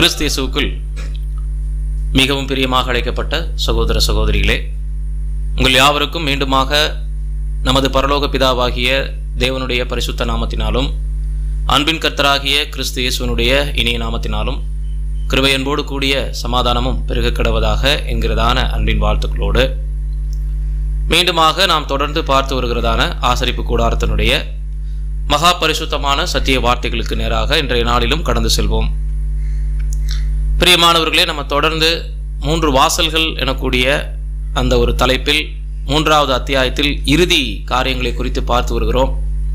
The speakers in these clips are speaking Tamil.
கிறிஸ்து இயேசுவுக்குள் மிகவும் பிரியமாக அழைக்கப்பட்ட சகோதர சகோதரிகளே உங்கள் யாவருக்கும் மீண்டுமாக நமது பரலோக பிதாவாகிய தேவனுடைய பரிசுத்த நாமத்தினாலும் அன்பின் கர்த்தராகிய கிறிஸ்து இயேசுவனுடைய இனிய நாமத்தினாலும் கிருபையன்போடு கூடிய சமாதானமும் பெருக கிடவதாக என்கிறதான அன்பின் வாழ்த்துக்களோடு மீண்டுமாக நாம் தொடர்ந்து பார்த்து வருகிறதான ஆசரிப்பு கூடாரத்தினுடைய மகா பரிசுத்தமான சத்திய வார்த்தைகளுக்கு நேராக இன்றைய நாளிலும் கடந்து செல்வோம் பிரியமானவர்களே நம்ம தொடர்ந்து மூன்று வாசல்கள் எனக்கூடிய அந்த ஒரு தலைப்பில் மூன்றாவது அத்தியாயத்தில் இறுதி காரியங்களை குறித்து பார்த்து வருகிறோம்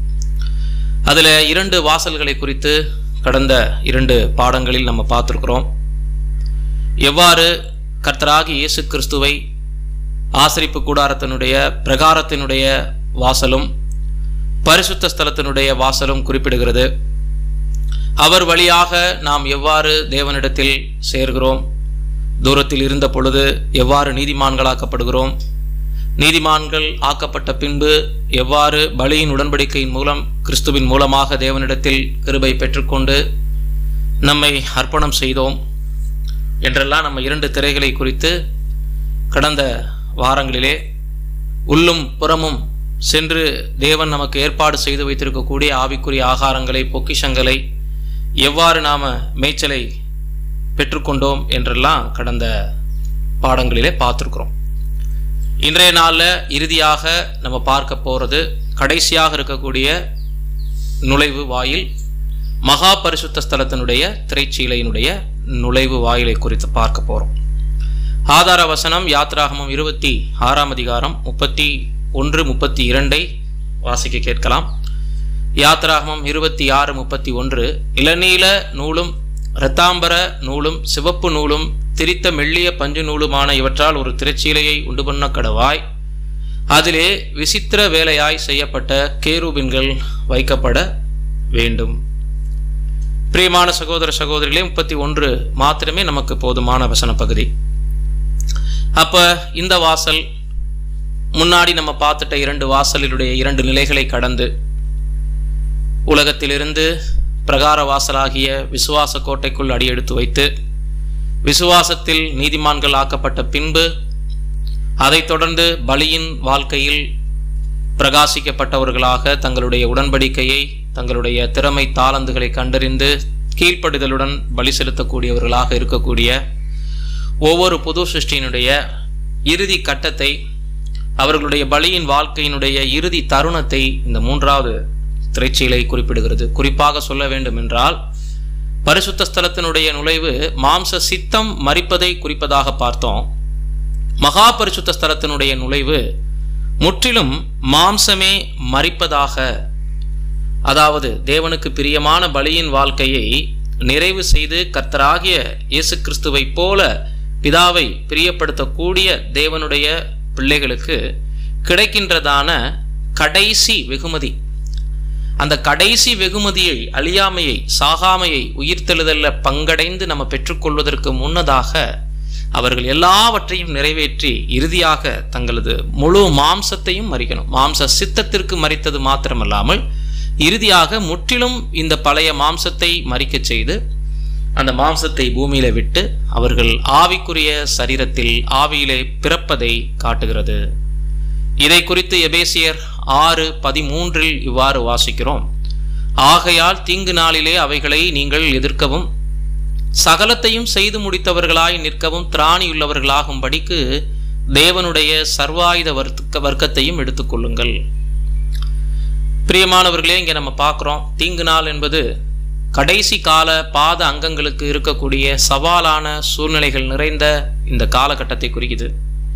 அதில் இரண்டு வாசல்களை குறித்து கடந்த இரண்டு பாடங்களில் நம்ம பார்த்துருக்குறோம் எவ்வாறு கர்த்தராகி இயேசு கிறிஸ்துவை ஆசரிப்பு கூடாரத்தினுடைய பிரகாரத்தினுடைய வாசலும் பரிசுத்த ஸ்தலத்தினுடைய வாசலும் குறிப்பிடுகிறது அவர் வழியாக நாம் எவ்வாறு தேவனிடத்தில் சேர்கிறோம் தூரத்தில் இருந்த பொழுது எவ்வாறு நீதிமான்களாக்கப்படுகிறோம் நீதிமான்கள் ஆக்கப்பட்ட பின்பு எவ்வாறு பலியின் உடன்படிக்கையின் மூலம் கிறிஸ்துவின் மூலமாக தேவனிடத்தில் கிருபை பெற்றுக்கொண்டு நம்மை அர்ப்பணம் செய்தோம் என்றெல்லாம் நம்ம இரண்டு திரைகளை குறித்து கடந்த வாரங்களிலே உள்ளும் புறமும் சென்று தேவன் நமக்கு ஏற்பாடு செய்து வைத்திருக்கக்கூடிய ஆவிக்குரிய ஆகாரங்களை பொக்கிஷங்களை எவ்வாறு நாம் மேய்ச்சலை பெற்றுக்கொண்டோம் என்றெல்லாம் கடந்த பாடங்களிலே பார்த்துருக்குறோம் இன்றைய நாளில் இறுதியாக நம்ம பார்க்க போகிறது கடைசியாக இருக்கக்கூடிய நுழைவு வாயில் மகா பரிசுத்த ஸ்தலத்தினுடைய திரைச்சீலையினுடைய நுழைவு வாயிலை குறித்து பார்க்க போகிறோம் ஆதார வசனம் யாத்ராகமம் இருபத்தி ஆறாம் அதிகாரம் முப்பத்தி ஒன்று முப்பத்தி இரண்டை வாசிக்க கேட்கலாம் யாத்ராகமம் இருபத்தி ஆறு முப்பத்தி ஒன்று இளநீல நூலும் இரத்தாம்பர நூலும் சிவப்பு நூலும் திரித்த மெல்லிய பஞ்சு நூலுமான இவற்றால் ஒரு திரைச்சீலையை உண்டு பண்ண கடவாய் அதிலே விசித்திர வேலையாய் செய்யப்பட்ட கேருபின்கள் வைக்கப்பட வேண்டும் பிரியமான சகோதர சகோதரிகளே முப்பத்தி ஒன்று மாத்திரமே நமக்கு போதுமான வசன பகுதி அப்ப இந்த வாசல் முன்னாடி நம்ம பார்த்துட்ட இரண்டு வாசலினுடைய இரண்டு நிலைகளை கடந்து உலகத்திலிருந்து பிரகார வாசலாகிய விசுவாச கோட்டைக்குள் அடியெடுத்து வைத்து விசுவாசத்தில் நீதிமான்கள் ஆக்கப்பட்ட பின்பு அதைத் தொடர்ந்து பலியின் வாழ்க்கையில் பிரகாசிக்கப்பட்டவர்களாக தங்களுடைய உடன்படிக்கையை தங்களுடைய திறமை தாளந்துகளை கண்டறிந்து கீழ்ப்படிதலுடன் பலி செலுத்தக்கூடியவர்களாக இருக்கக்கூடிய ஒவ்வொரு புது சிருஷ்டியினுடைய இறுதி கட்டத்தை அவர்களுடைய பலியின் வாழ்க்கையினுடைய இறுதி தருணத்தை இந்த மூன்றாவது திரைச்சீலை குறிப்பிடுகிறது குறிப்பாக சொல்ல வேண்டும் என்றால் பரிசுத்த ஸ்தலத்தினுடைய நுழைவு மாம்ச சித்தம் மறிப்பதை குறிப்பதாக பார்த்தோம் மகா பரிசுத்த ஸ்தலத்தினுடைய நுழைவு முற்றிலும் மாம்சமே மறிப்பதாக அதாவது தேவனுக்கு பிரியமான பலியின் வாழ்க்கையை நிறைவு செய்து கர்த்தராகிய இயேசு கிறிஸ்துவை போல பிதாவை பிரியப்படுத்தக்கூடிய தேவனுடைய பிள்ளைகளுக்கு கிடைக்கின்றதான கடைசி வெகுமதி அந்த கடைசி வெகுமதியை அழியாமையை சாகாமையை உயிர்த்தெழுதல்ல பங்கடைந்து நம்ம பெற்றுக்கொள்வதற்கு முன்னதாக அவர்கள் எல்லாவற்றையும் நிறைவேற்றி இறுதியாக தங்களது முழு மாம்சத்தையும் மறிக்கணும் மாம்ச சித்தத்திற்கு மறித்தது மாத்திரமல்லாமல் இறுதியாக முற்றிலும் இந்த பழைய மாம்சத்தை மறிக்கச் செய்து அந்த மாம்சத்தை பூமியில விட்டு அவர்கள் ஆவிக்குரிய சரீரத்தில் ஆவியிலே பிறப்பதை காட்டுகிறது இதை குறித்து எபேசியர் ஆறு பதிமூன்றில் இவ்வாறு வாசிக்கிறோம் ஆகையால் தீங்கு நாளிலே அவைகளை நீங்கள் எதிர்க்கவும் சகலத்தையும் செய்து முடித்தவர்களாய் நிற்கவும் திராணியுள்ளவர்களாகும்படிக்கு தேவனுடைய சர்வாயுத வர்க்க வர்க்கத்தையும் எடுத்துக்கொள்ளுங்கள் பிரியமானவர்களே இங்கே நம்ம பார்க்குறோம் தீங்கு நாள் என்பது கடைசி கால பாத அங்கங்களுக்கு இருக்கக்கூடிய சவாலான சூழ்நிலைகள் நிறைந்த இந்த காலகட்டத்தை குறிக்குது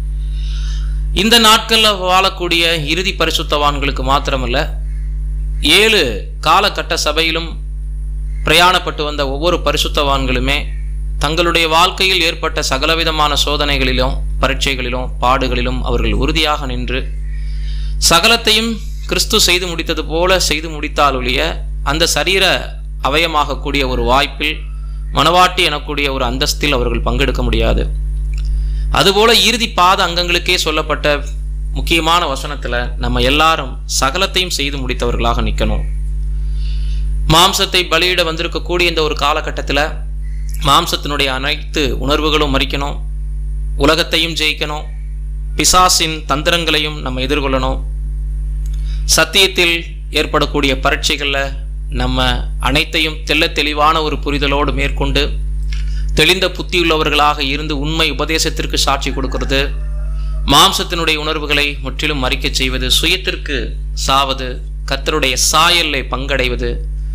இந்த நாட்களில் வாழக்கூடிய இறுதி பரிசுத்தவான்களுக்கு மாத்திரமல்ல ஏழு காலகட்ட சபையிலும் பிரயாணப்பட்டு வந்த ஒவ்வொரு பரிசுத்தவான்களுமே தங்களுடைய வாழ்க்கையில் ஏற்பட்ட சகலவிதமான சோதனைகளிலும் பரீட்சைகளிலும் பாடுகளிலும் அவர்கள் உறுதியாக நின்று சகலத்தையும் கிறிஸ்து செய்து முடித்தது போல செய்து முடித்தால் ஒழிய அந்த சரீர அவயமாகக்கூடிய ஒரு வாய்ப்பில் மனவாட்டி எனக்கூடிய ஒரு அந்தஸ்தில் அவர்கள் பங்கெடுக்க முடியாது அதுபோல இறுதி பாத அங்கங்களுக்கே சொல்லப்பட்ட முக்கியமான வசனத்துல நம்ம எல்லாரும் சகலத்தையும் செய்து முடித்தவர்களாக நிற்கணும் மாம்சத்தை பலியிட வந்திருக்கக்கூடிய இந்த ஒரு காலகட்டத்தில் மாம்சத்தினுடைய அனைத்து உணர்வுகளும் மறிக்கணும் உலகத்தையும் ஜெயிக்கணும் பிசாசின் தந்திரங்களையும் நம்ம எதிர்கொள்ளணும் சத்தியத்தில் ஏற்படக்கூடிய பரீட்சைகளில் நம்ம அனைத்தையும் தெள்ள தெளிவான ஒரு புரிதலோடு மேற்கொண்டு தெளிந்த புத்தியுள்ளவர்களாக இருந்து உண்மை உபதேசத்திற்கு சாட்சி கொடுக்கிறது மாம்சத்தினுடைய உணர்வுகளை முற்றிலும் மறிக்கச் செய்வது சுயத்திற்கு சாவது கர்த்தருடைய சாயலை பங்கடைவது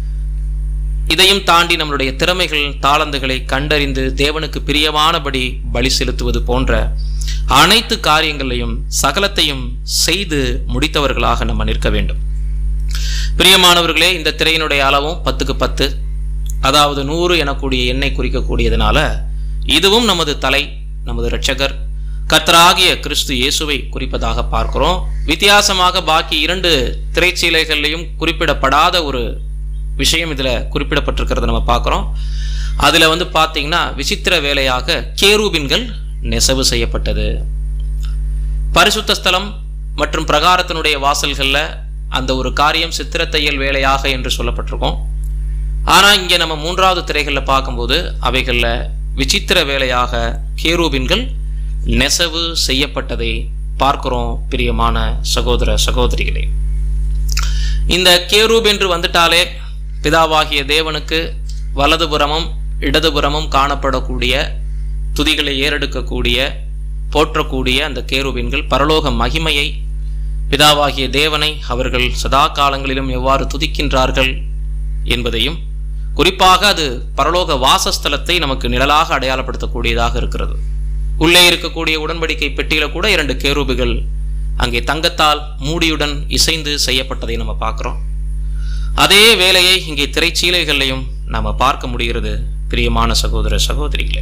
இதையும் தாண்டி நம்மளுடைய திறமைகள் தாளந்துகளை கண்டறிந்து தேவனுக்கு பிரியமானபடி பலி செலுத்துவது போன்ற அனைத்து காரியங்களையும் சகலத்தையும் செய்து முடித்தவர்களாக நம்ம நிற்க வேண்டும் பிரியமானவர்களே இந்த திரையினுடைய அளவும் பத்துக்கு பத்து அதாவது நூறு எனக்கூடிய எண்ணெய் குறிக்கக்கூடியதுனால இதுவும் நமது தலை நமது இரட்சகர் கர்த்தராகிய கிறிஸ்து இயேசுவை குறிப்பதாக பார்க்கிறோம் வித்தியாசமாக பாக்கி இரண்டு திரைச்சீலைகள்லையும் குறிப்பிடப்படாத ஒரு விஷயம் இதில் குறிப்பிடப்பட்டிருக்கிறத நம்ம பார்க்குறோம் அதில் வந்து பார்த்தீங்கன்னா விசித்திர வேலையாக கேரூபின்கள் நெசவு செய்யப்பட்டது பரிசுத்த ஸ்தலம் மற்றும் பிரகாரத்தினுடைய வாசல்களில் அந்த ஒரு காரியம் சித்திர தையல் வேலையாக என்று சொல்லப்பட்டிருக்கோம் ஆனால் இங்கே நம்ம மூன்றாவது திரைகளில் பார்க்கும்போது அவைகளில் விசித்திர வேலையாக கேரூபின்கள் நெசவு செய்யப்பட்டதை பார்க்கிறோம் பிரியமான சகோதர சகோதரிகளே இந்த கேரூப் என்று வந்துட்டாலே பிதாவாகிய தேவனுக்கு வலதுபுறமும் இடதுபுறமும் காணப்படக்கூடிய துதிகளை ஏறெடுக்கக்கூடிய போற்றக்கூடிய அந்த கேருபீன்கள் பரலோக மகிமையை பிதாவாகிய தேவனை அவர்கள் சதா காலங்களிலும் எவ்வாறு துதிக்கின்றார்கள் என்பதையும் குறிப்பாக அது பரலோக வாசஸ்தலத்தை நமக்கு நிழலாக அடையாளப்படுத்தக்கூடியதாக இருக்கிறது உள்ளே இருக்கக்கூடிய உடன்படிக்கை பெட்டியில கூட இரண்டு கேரூபுகள் அங்கே தங்கத்தால் மூடியுடன் இசைந்து செய்யப்பட்டதை நம்ம பார்க்கிறோம் அதே வேலையை இங்கே திரைச்சீலைகள்லையும் நாம பார்க்க முடிகிறது பிரியமான சகோதர சகோதரிகளே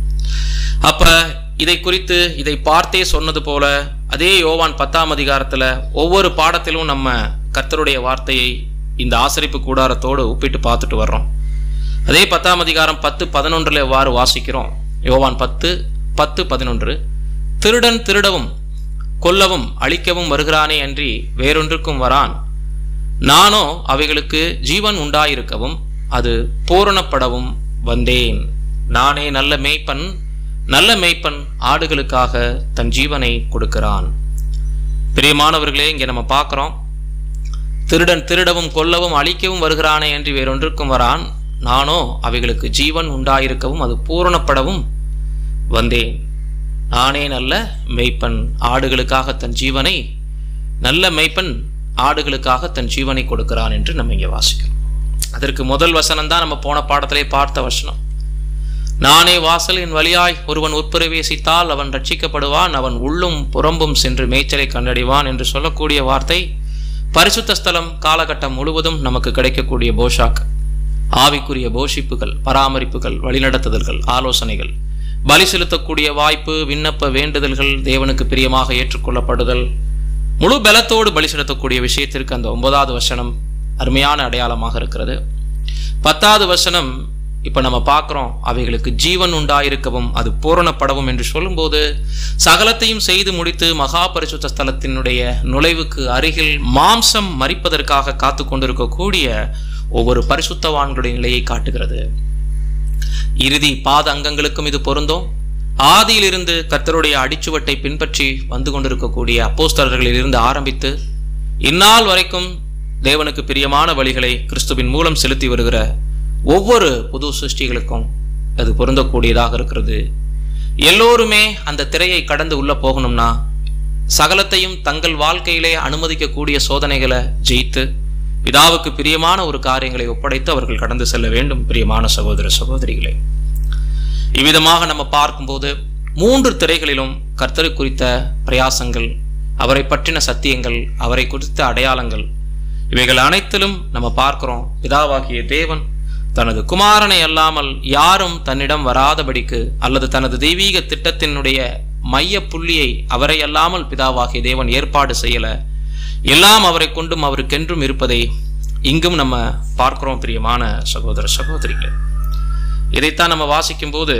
அப்ப இதை குறித்து இதை பார்த்தே சொன்னது போல அதே யோவான் பத்தாம் அதிகாரத்துல ஒவ்வொரு பாடத்திலும் நம்ம கர்த்தருடைய வார்த்தையை இந்த ஆசரிப்பு கூடாரத்தோடு ஒப்பிட்டு பார்த்துட்டு வர்றோம் அதே பத்தாம் அதிகாரம் பத்து பதினொன்றுல எவ்வாறு வாசிக்கிறோம் யோவான் பத்து பத்து பதினொன்று திருடன் திருடவும் கொல்லவும் அழிக்கவும் வருகிறானே அன்றி வேறொன்றுக்கும் வரான் நானோ அவைகளுக்கு ஜீவன் உண்டாயிருக்கவும் அது பூரணப்படவும் வந்தேன் நானே நல்ல மேய்ப்பன் நல்ல மேய்ப்பன் ஆடுகளுக்காக தன் ஜீவனை கொடுக்கிறான் பிரியமானவர்களே இங்கே நம்ம பார்க்குறோம் திருடன் திருடவும் கொல்லவும் அழிக்கவும் வருகிறானே என்று வேறொன்றுக்கும் வரான் நானோ அவைகளுக்கு ஜீவன் உண்டாயிருக்கவும் அது பூரணப்படவும் வந்தேன் நானே நல்ல மெய்ப்பன் ஆடுகளுக்காக தன் ஜீவனை நல்ல மெய்ப்பன் ஆடுகளுக்காக தன் ஜீவனை கொடுக்கிறான் என்று நம்ம இங்கே வாசிக்கிறோம் அதற்கு முதல் வசனம் தான் நம்ம போன பாடத்திலே பார்த்த வசனம் நானே வாசல் என் வழியாய் ஒருவன் உட்பிரவேசித்தால் அவன் ரட்சிக்கப்படுவான் அவன் உள்ளும் புறம்பும் சென்று மேய்ச்சலை கண்டடைவான் என்று சொல்லக்கூடிய வார்த்தை பரிசுத்த ஸ்தலம் காலகட்டம் முழுவதும் நமக்கு கிடைக்கக்கூடிய போஷாக் ஆவிக்குரிய போஷிப்புகள் பராமரிப்புகள் வழிநடத்துதல்கள் ஆலோசனைகள் பலி செலுத்தக்கூடிய வாய்ப்பு விண்ணப்ப வேண்டுதல்கள் தேவனுக்கு பிரியமாக ஏற்றுக்கொள்ளப்படுதல் முழு பலத்தோடு பலி செலுத்தக்கூடிய விஷயத்திற்கு அந்த ஒன்பதாவது வசனம் அருமையான அடையாளமாக இருக்கிறது பத்தாவது வசனம் இப்ப நம்ம பார்க்கிறோம் அவைகளுக்கு ஜீவன் உண்டாயிருக்கவும் அது பூரணப்படவும் என்று சொல்லும்போது சகலத்தையும் செய்து முடித்து மகா பரிசுத்த ஸ்தலத்தினுடைய நுழைவுக்கு அருகில் மாம்சம் மறிப்பதற்காக காத்து கொண்டிருக்கக்கூடிய ஒவ்வொரு பரிசுத்தவான்களுடைய நிலையை காட்டுகிறது இறுதி பாத அங்கங்களுக்கும் இது பொருந்தும் ஆதியிலிருந்து கர்த்தருடைய அடிச்சுவட்டை பின்பற்றி வந்து கொண்டிருக்கக்கூடிய அப்போஸ்தலர்களில் இருந்து ஆரம்பித்து இந்நாள் வரைக்கும் தேவனுக்கு பிரியமான வழிகளை கிறிஸ்துவின் மூலம் செலுத்தி வருகிற ஒவ்வொரு புது சிருஷ்டிகளுக்கும் அது பொருந்தக்கூடியதாக இருக்கிறது எல்லோருமே அந்த திரையை கடந்து உள்ள போகணும்னா சகலத்தையும் தங்கள் வாழ்க்கையிலே அனுமதிக்கக்கூடிய சோதனைகளை ஜெயித்து பிதாவுக்கு பிரியமான ஒரு காரியங்களை ஒப்படைத்து அவர்கள் கடந்து செல்ல வேண்டும் பிரியமான சகோதர சகோதரிகளே இவ்விதமாக நம்ம பார்க்கும்போது மூன்று திரைகளிலும் கர்த்தரை குறித்த பிரயாசங்கள் அவரை பற்றின சத்தியங்கள் அவரை குறித்த அடையாளங்கள் இவைகள் அனைத்திலும் நம்ம பார்க்கிறோம் பிதாவாகிய தேவன் தனது குமாரனை அல்லாமல் யாரும் தன்னிடம் வராதபடிக்கு அல்லது தனது தெய்வீக திட்டத்தினுடைய மைய புள்ளியை அவரை அல்லாமல் பிதாவாகிய தேவன் ஏற்பாடு செய்யல எல்லாம் அவரை கொண்டும் அவருக்கென்றும் இருப்பதை இங்கும் நம்ம பார்க்கிறோம் பிரியமான சகோதர சகோதரிகளே இதைத்தான் நம்ம வாசிக்கும்போது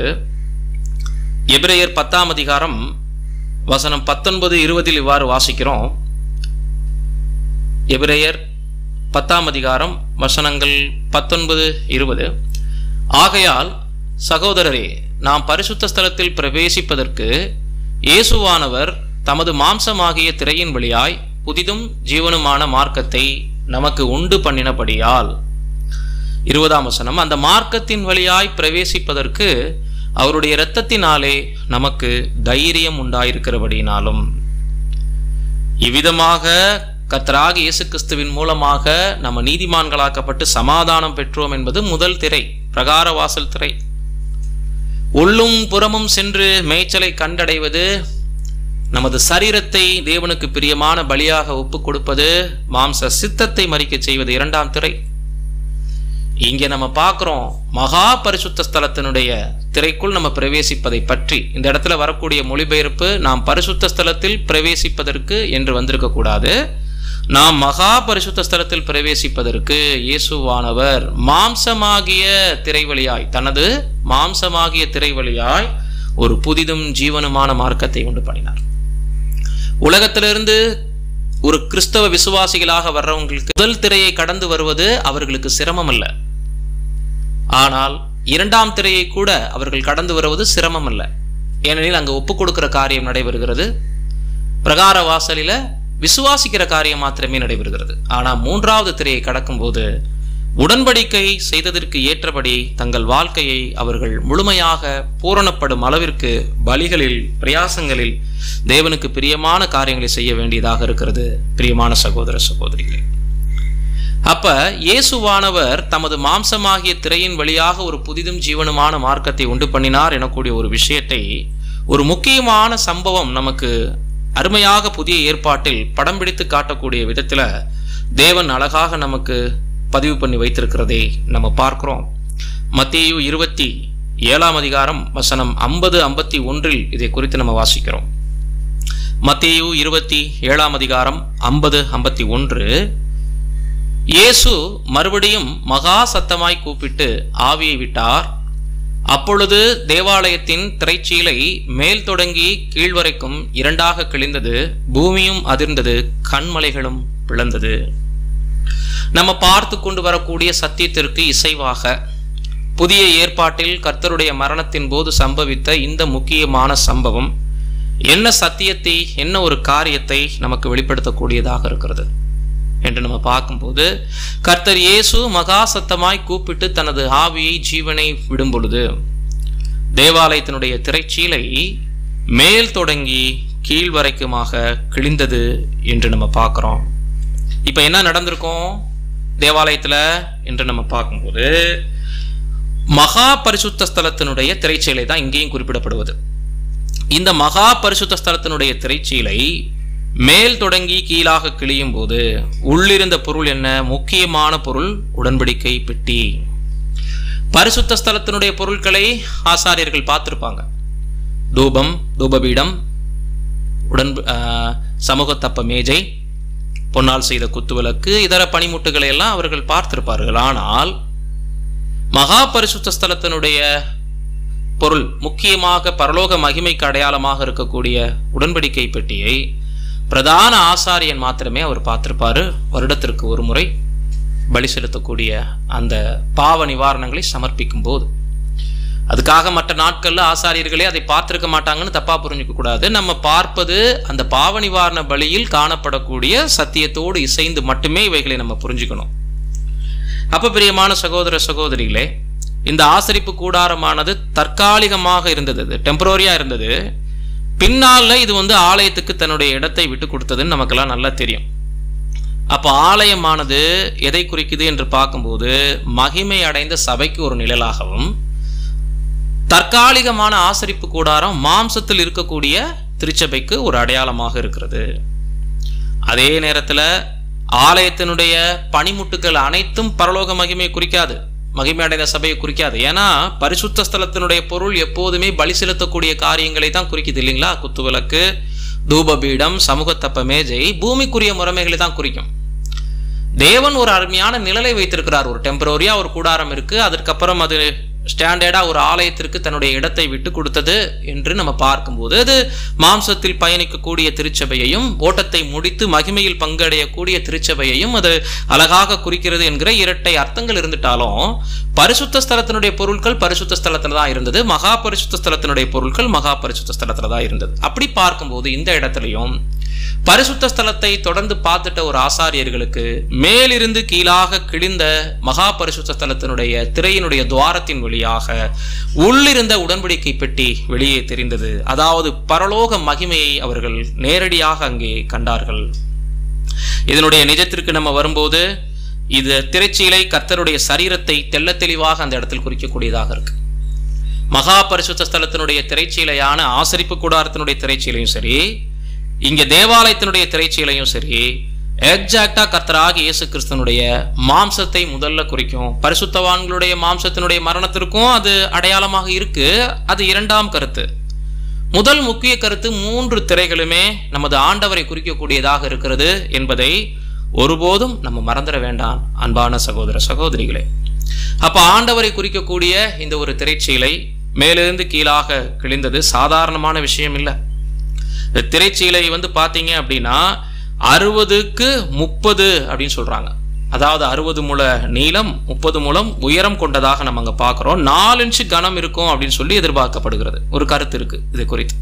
எபிரேயர் பத்தாம் அதிகாரம் வசனம் பத்தொன்பது இருபதில் இவ்வாறு வாசிக்கிறோம் எபிரேயர் பத்தாம் அதிகாரம் வசனங்கள் பத்தொன்பது இருபது ஆகையால் சகோதரரே நாம் பரிசுத்த ஸ்தலத்தில் பிரவேசிப்பதற்கு இயேசுவானவர் தமது மாம்சமாகிய திரையின் வழியாய் புதிதும் ஜீவனுமான மார்க்கத்தை நமக்கு உண்டு பண்ணினபடியால் இருபதாம் வசனம் அந்த மார்க்கத்தின் வழியாய் பிரவேசிப்பதற்கு அவருடைய இரத்தத்தினாலே நமக்கு தைரியம் உண்டாயிருக்கிறபடினாலும் இவ்விதமாக கர்த்தராக இயேசு கிறிஸ்துவின் மூலமாக நம்ம நீதிமான்களாக்கப்பட்டு சமாதானம் பெற்றோம் என்பது முதல் திரை பிரகார வாசல் திரை உள்ளும் புறமும் சென்று மேய்ச்சலை கண்டடைவது நமது சரீரத்தை தேவனுக்கு பிரியமான பலியாக ஒப்புக் கொடுப்பது மாம்ச சித்தத்தை மறிக்க செய்வது இரண்டாம் திரை இங்கே நம்ம பார்க்குறோம் மகா பரிசுத்த ஸ்தலத்தினுடைய திரைக்குள் நம்ம பிரவேசிப்பதை பற்றி இந்த இடத்துல வரக்கூடிய மொழிபெயர்ப்பு நாம் பரிசுத்த ஸ்தலத்தில் பிரவேசிப்பதற்கு என்று வந்திருக்க கூடாது நாம் மகா பரிசுத்த ஸ்தலத்தில் பிரவேசிப்பதற்கு இயேசுவானவர் மாம்சமாகிய திரை வழியாய் தனது மாம்சமாகிய திரை வழியாய் ஒரு புதிதும் ஜீவனுமான மார்க்கத்தை உண்டு பண்ணினார் உலகத்திலிருந்து ஒரு கிறிஸ்தவ விசுவாசிகளாக வர்றவங்களுக்கு முதல் திரையை கடந்து வருவது அவர்களுக்கு சிரமம் அல்ல ஆனால் இரண்டாம் திரையை கூட அவர்கள் கடந்து வருவது சிரமம் அல்ல ஏனெனில் அங்கு ஒப்புக் கொடுக்கிற காரியம் நடைபெறுகிறது பிரகார வாசலில விசுவாசிக்கிற காரியம் மாத்திரமே நடைபெறுகிறது ஆனால் மூன்றாவது திரையை கடக்கும்போது உடன்படிக்கை செய்ததற்கு ஏற்றபடி தங்கள் வாழ்க்கையை அவர்கள் முழுமையாக பூரணப்படும் அளவிற்கு பலிகளில் பிரயாசங்களில் தேவனுக்கு பிரியமான காரியங்களை செய்ய வேண்டியதாக இருக்கிறது பிரியமான சகோதர சகோதரிகளே அப்ப இயேசுவானவர் தமது மாம்சமாகிய திரையின் வழியாக ஒரு புதிதும் ஜீவனுமான மார்க்கத்தை உண்டு பண்ணினார் எனக்கூடிய ஒரு விஷயத்தை ஒரு முக்கியமான சம்பவம் நமக்கு அருமையாக புதிய ஏற்பாட்டில் படம் பிடித்து காட்டக்கூடிய விதத்துல தேவன் அழகாக நமக்கு பதிவு பண்ணி வைத்திருக்கிறதை நம்ம பார்க்கிறோம் மத்தேயு இருபத்தி ஏழாம் அதிகாரம் வசனம் ஐம்பது ஐம்பத்தி ஒன்றில் இதை குறித்து நம்ம வாசிக்கிறோம் மத்தேயு இருபத்தி ஏழாம் அதிகாரம் ஐம்பது ஐம்பத்தி ஒன்று இயேசு மறுபடியும் மகா சத்தமாய் கூப்பிட்டு ஆவியை விட்டார் அப்பொழுது தேவாலயத்தின் திரைச்சீலை மேல் தொடங்கி கீழ்வரைக்கும் இரண்டாக கிழிந்தது பூமியும் அதிர்ந்தது கண்மலைகளும் பிளந்தது நம்ம பார்த்து கொண்டு வரக்கூடிய சத்தியத்திற்கு இசைவாக புதிய ஏற்பாட்டில் கர்த்தருடைய மரணத்தின் போது சம்பவித்த இந்த முக்கியமான சம்பவம் என்ன சத்தியத்தை என்ன ஒரு காரியத்தை நமக்கு வெளிப்படுத்தக்கூடியதாக இருக்கிறது என்று நம்ம பார்க்கும்போது கர்த்தர் இயேசு மகா சத்தமாய் கூப்பிட்டு தனது ஆவியை ஜீவனை விடும் பொழுது தேவாலயத்தினுடைய திரைச்சீலை மேல் தொடங்கி கீழ் வரைக்குமாக கிழிந்தது என்று நம்ம பார்க்குறோம் இப்போ என்ன நடந்திருக்கும் தேவாலயத்தில் என்று நம்ம பார்க்கும்போது மகா பரிசுத்த ஸ்தலத்தினுடைய திரைச்சீலை தான் இங்கேயும் குறிப்பிடப்படுவது இந்த மகா பரிசுத்த ஸ்தலத்தினுடைய திரைச்சீலை மேல் தொடங்கி கீழாக கிழியும் போது உள்ளிருந்த பொருள் என்ன முக்கியமான பொருள் உடன்படிக்கை பெட்டி பரிசுத்த ஸ்தலத்தினுடைய பொருட்களை ஆசாரியர்கள் பார்த்திருப்பாங்க தூபம் தூபபீடம் உடன் சமூகத்தப்ப மேஜை பொன்னால் செய்த குத்துவிளக்கு இதர பனிமுட்டுகளை எல்லாம் அவர்கள் பார்த்திருப்பார்கள் ஆனால் மகா பரிசுத்த ஸ்தலத்தினுடைய பொருள் முக்கியமாக பரலோக மகிமைக்கு அடையாளமாக இருக்கக்கூடிய உடன்படிக்கை பெட்டியை பிரதான ஆசாரியன் மாத்திரமே அவர் பார்த்திருப்பாரு வருடத்திற்கு ஒரு முறை பலி செலுத்தக்கூடிய அந்த பாவ நிவாரணங்களை சமர்ப்பிக்கும் போது அதுக்காக மற்ற நாட்கள்ல ஆசாரியர்களே அதை பார்த்திருக்க மாட்டாங்கன்னு தப்பா புரிஞ்சுக்க கூடாது நம்ம பார்ப்பது அந்த பாவ நிவாரண பலியில் காணப்படக்கூடிய சத்தியத்தோடு இசைந்து மட்டுமே இவைகளை நம்ம புரிஞ்சுக்கணும் அப்ப பிரியமான சகோதர சகோதரிகளே இந்த ஆசரிப்பு கூடாரமானது தற்காலிகமாக இருந்தது டெம்பரரியா இருந்தது பின்னால இது வந்து ஆலயத்துக்கு தன்னுடைய இடத்தை விட்டு கொடுத்ததுன்னு நமக்கெல்லாம் நல்லா தெரியும் அப்போ ஆலயமானது எதை குறிக்குது என்று பார்க்கும்போது மகிமை அடைந்த சபைக்கு ஒரு நிழலாகவும் தற்காலிகமான ஆசரிப்பு கூடாரம் மாம்சத்தில் இருக்கக்கூடிய திருச்சபைக்கு ஒரு அடையாளமாக இருக்கிறது அதே நேரத்தில் ஆலயத்தினுடைய பனிமுட்டுகள் அனைத்தும் பரலோக மகிமை குறிக்காது மகிமை அடைந்த சபையை குறிக்காது ஏன்னா பரிசுத்த ஸ்தலத்தினுடைய பொருள் எப்போதுமே பலி செலுத்தக்கூடிய காரியங்களை தான் குறிக்குது இல்லைங்களா குத்துவிளக்கு தூபபீடம் சமூகத்தப்ப மேஜை பூமிக்குரிய முறைமைகளை தான் குறிக்கும் தேவன் ஒரு அருமையான நிழலை வைத்திருக்கிறார் ஒரு டெம்பரரியா ஒரு கூடாரம் இருக்கு அதற்கப்புறம் அது ஸ்டாண்டர்டாக ஒரு ஆலயத்திற்கு தன்னுடைய இடத்தை விட்டு கொடுத்தது என்று நம்ம பார்க்கும்போது அது மாம்சத்தில் பயணிக்கக்கூடிய திருச்சபையையும் ஓட்டத்தை முடித்து மகிமையில் பங்கடையக்கூடிய திருச்சபையையும் அது அழகாக குறிக்கிறது என்கிற இரட்டை அர்த்தங்கள் இருந்துட்டாலும் பரிசுத்த ஸ்தலத்தினுடைய பொருட்கள் பரிசுத்த ஸ்தலத்தில் தான் இருந்தது மகா பரிசுத்த ஸ்தலத்தினுடைய பொருட்கள் மகா பரிசுத்த ஸ்தலத்தில் தான் இருந்தது அப்படி பார்க்கும்போது இந்த இடத்துலையும் பரிசுத்த ஸ்தலத்தை தொடர்ந்து பார்த்துட்ட ஒரு ஆசாரியர்களுக்கு மேலிருந்து கீழாக கிழிந்த மகா பரிசுத்த ஸ்தலத்தினுடைய திரையினுடைய துவாரத்தின் வழியாக உள்ளிருந்த உடன்படிக்கை பெட்டி வெளியே தெரிந்தது அதாவது பரலோக மகிமையை அவர்கள் நேரடியாக அங்கே கண்டார்கள் இதனுடைய நிஜத்திற்கு நம்ம வரும்போது இது திரைச்சீலை கர்த்தருடைய சரீரத்தை தெள்ள தெளிவாக அந்த இடத்தில் குறிக்கக்கூடியதாக இருக்கு மகா பரிசுத்த ஸ்தலத்தினுடைய திரைச்சீலையான ஆசரிப்பு கூடாரத்தினுடைய திரைச்சீலையும் சரி இங்க தேவாலயத்தினுடைய திரைச்சீலையும் சரி எக்ஸாக்டா கர்த்தராக இயேசு கிறிஸ்தனுடைய மாம்சத்தை முதல்ல குறிக்கும் பரிசுத்தவான்களுடைய மாம்சத்தினுடைய மரணத்திற்கும் அது அடையாளமாக இருக்கு அது இரண்டாம் கருத்து முதல் முக்கிய கருத்து மூன்று திரைகளுமே நமது ஆண்டவரை குறிக்கக்கூடியதாக இருக்கிறது என்பதை ஒருபோதும் நம்ம மறந்துட வேண்டாம் அன்பான சகோதர சகோதரிகளே அப்ப ஆண்டவரை குறிக்கக்கூடிய இந்த ஒரு திரைச்சீலை மேலிருந்து கீழாக கிழிந்தது சாதாரணமான விஷயம் இல்லை இந்த திரைச்சீலை வந்து பார்த்தீங்க அப்படின்னா அறுபதுக்கு முப்பது அப்படின்னு சொல்றாங்க அதாவது அறுபது முழ நீளம் முப்பது முழம் உயரம் கொண்டதாக நம்ம அங்கே பார்க்குறோம் நாலு இன்ச்சு கனம் இருக்கும் அப்படின்னு சொல்லி எதிர்பார்க்கப்படுகிறது ஒரு கருத்து இருக்கு இது குறித்து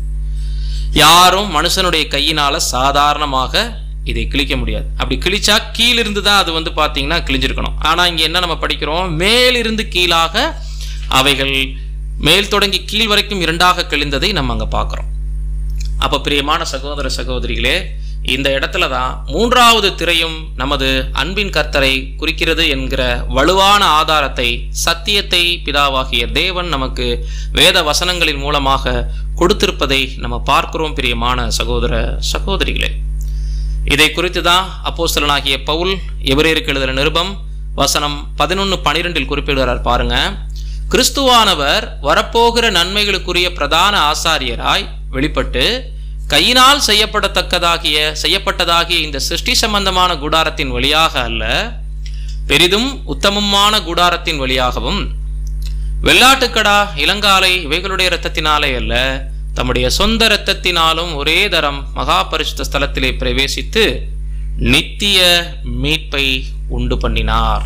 யாரும் மனுஷனுடைய கையினால சாதாரணமாக இதை கிழிக்க முடியாது அப்படி கிழிச்சா கீழிருந்து தான் அது வந்து பார்த்தீங்கன்னா கிழிஞ்சிருக்கணும் ஆனால் இங்கே என்ன நம்ம படிக்கிறோம் மேலிருந்து கீழாக அவைகள் மேல் தொடங்கி கீழ் வரைக்கும் இரண்டாக கிழிந்ததை நம்ம அங்கே பார்க்குறோம் அப்போ பிரியமான சகோதர சகோதரிகளே இந்த இடத்துல தான் மூன்றாவது திரையும் நமது அன்பின் கர்த்தரை குறிக்கிறது என்கிற வலுவான ஆதாரத்தை சத்தியத்தை பிதாவாகிய தேவன் நமக்கு வேத வசனங்களின் மூலமாக கொடுத்திருப்பதை நம்ம பார்க்கிறோம் பிரியமான சகோதர சகோதரிகளே இதை குறித்து தான் அப்போஸ்தலனாகிய பவுல் எவரேருக்கு எழுதுகிற நிருபம் வசனம் பதினொன்று பனிரெண்டில் குறிப்பிடுகிறார் பாருங்க கிறிஸ்துவானவர் வரப்போகிற நன்மைகளுக்குரிய பிரதான ஆசாரியராய் வெளிப்பட்டு கையினால் செய்யப்படத்தக்கதாகிய செய்யப்பட்டதாகிய இந்த சிருஷ்டி சம்பந்தமான கூடாரத்தின் வழியாக அல்ல பெரிதும் உத்தமமான கூடாரத்தின் வழியாகவும் வெள்ளாட்டுக்கடா இளங்காலை இவைகளுடைய இரத்தத்தினாலே அல்ல தம்முடைய சொந்த இரத்தத்தினாலும் ஒரே தரம் மகா பரிசுத்த ஸ்தலத்திலே பிரவேசித்து நித்திய மீட்பை உண்டு பண்ணினார்